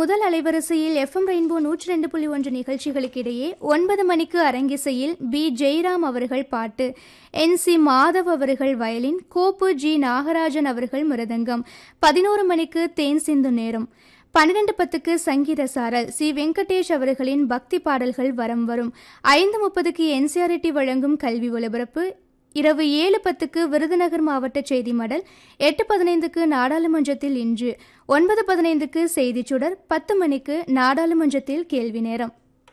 முதல் அலைவரிசையில் FM rainbow நூற்றி ரெண்டு புள்ளி ஒன்று நிகழ்ச்சிகளுக்கிடையே ஒன்பது மணிக்கு அரங்கிசையில் பி ஜெயராம் அவர்கள் பாட்டு என் சி மாதவ் அவர்கள் வயலின் கோப்பு ஜி நாகராஜன் அவர்கள் மிருதங்கம் பதினோரு மணிக்கு தேன் சிந்து நேரம் பன்னிரண்டு பத்துக்கு சங்கீத சாரல் சி வெங்கடேஷ் அவர்களின் பக்தி பாடல்கள் வரம் வரும் ஐந்து முப்பதுக்கு என்சிஆர்டி வழங்கும் கல்வி ஒலிபரப்பு இரவு ஏழு பத்துக்கு விருதுநகர் மாவட்ட செய்தி மடல் எட்டு பதினைந்துக்கு நாடாளுமன்றத்தில் இன்று ஒன்பது பதினைந்துக்கு செய்திச் சுடர் பத்து மணிக்கு நாடாளுமன்றத்தில் கேள்வி நேரம்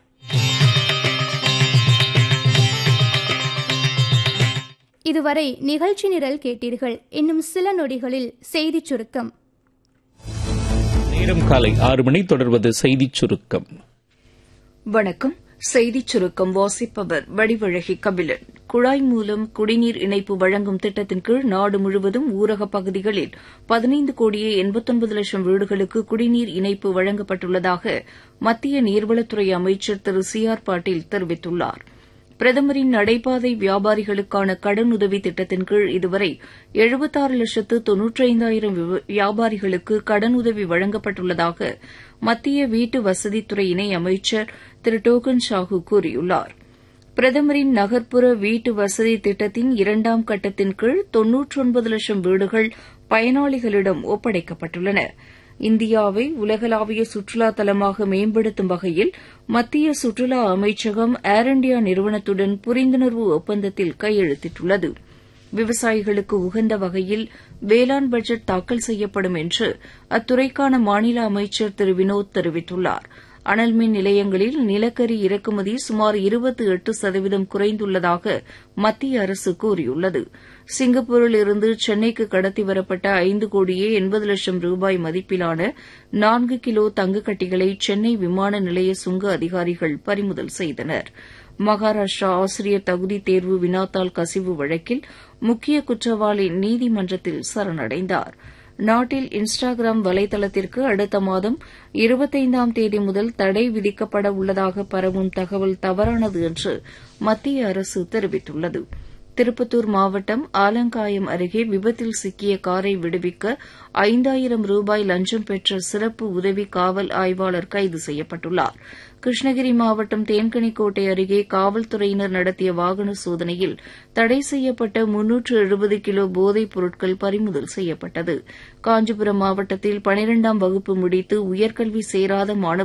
இதுவரை நிகழ்ச்சி நிரல் கேட்டீர்கள் இன்னும் சில நொடிகளில் செய்திச் சுருக்கம் நேரம் காலை ஆறு மணி தொடர்வது செய்திச் சுருக்கம் வணக்கம் செய்திச் சுருக்கம் வாசிப்பவர் வடிவழகி கபிலன் குழாய் மூலம் குடிநீர் இணைப்பு வழங்கும் திட்டத்தின் கீழ் நாடு முழுவதும் ஊரகப் பகுதிகளில் பதினைந்து கோடியே எண்பத்தொன்பது லட்சம் வீடுகளுக்கு குடிநீர் இணைப்பு வழங்கப்பட்டுள்ளதாக மத்திய நீர்வளத்துறை அமைச்சர் திரு சி ஆர் பாட்டீல் தெரிவித்துள்ளார் பிரதமரின் நடைபாதை வியாபாரிகளுக்கான கடனுதவி திட்டத்தின் கீழ் இதுவரை எழுபத்தாறு லட்சத்து தொன்னூற்றைந்தாயிரம் வியாபாரிகளுக்கு கடனுதவி வழங்கப்பட்டுள்ளதாக மத்திய வீட்டு வசதித்துறை இணை அமைச்சர் திரு டோக்கன் சாஹூ கூறியுள்ளார் பிரதமரின் நகர்ப்புற வீட்டு வசதி திட்டத்தின் இரண்டாம் கட்டத்தின் கீழ் தொன்னூற்றொன்பது லட்சம் வீடுகள் பயனாளிகளிடம் ஒப்படைக்கப்பட்டுள்ளன இந்தியாவை உலகளாவிய சுற்றுலா தலமாக மேம்படுத்தும் வகையில் மத்திய சுற்றுலா அமைச்சகம் ஏர் இண்டியா நிறுவனத்துடன் புரிந்துணர்வு ஒப்பந்தத்தில் கையெழுத்திட்டுள்ளது விவசாயிகளுக்கு உகந்த வகையில் வேளாண் பட்ஜெட் தாக்கல் செய்யப்படும் என்று அத்துறைக்கான மாநில அமைச்சர் திரு வினோத் தெரிவித்துள்ளார் அனல் மின் நிலையங்களில் நிலக்கரி இறக்குமதி சுமார் இருபத்தி எட்டு சதவீதம் குறைந்துள்ளதாக மத்திய அரசு கூறியுள்ளது சிங்கப்பூரில் இருந்து சென்னைக்கு கடத்தி வரப்பட்ட ஐந்து கோடியே எண்பது லட்சம் ரூபாய் மதிப்பிலான நான்கு கிலோ தங்கக்கட்டிகளை சென்னை விமான நிலைய சுங்க அதிகாரிகள் பறிமுதல் செய்தனர் மகாராஷ்டிரா ஆசிரியர் தகுதி தேர்வு வினாத்தாள் கசிவு வழக்கில் முக்கிய குற்றவாளி நீதிமன்றத்தில் சரணடைந்தார் நாட்டில் இன்ஸ்டாகிராம் வலைதளத்திற்கு அடுத்த மாதம் இருபத்தைந்தாம் தேதி முதல் தடை விதிக்கப்பட உள்ளதாக பரவும் தகவல் தவறானது என்று மத்திய அரசு தெரிவித்துள்ளது திருப்பத்தூர் மாவட்டம் ஆலங்காயம் அருகே விபத்தில் சிக்கிய காரை விடுவிக்க ஐந்தாயிரம் ரூபாய் லஞ்சம் பெற்ற சிறப்பு உதவி காவல் ஆய்வாளர் கைது செய்யப்பட்டுள்ளார் கிருஷ்ணகிரி மாவட்டம் தேன்கனிக்கோட்டை அருகே காவல்துறையினர் நடத்திய வாகன சோதனையில் தடை செய்யப்பட்ட முன்னூற்று எழுபது கிலோ போதைப் பொருட்கள் பறிமுதல் செய்யப்பட்டது காஞ்சிபுரம் மாவட்டத்தில் பனிரெண்டாம் வகுப்பு முடித்து உயர்கல்வி சேராத மாணவ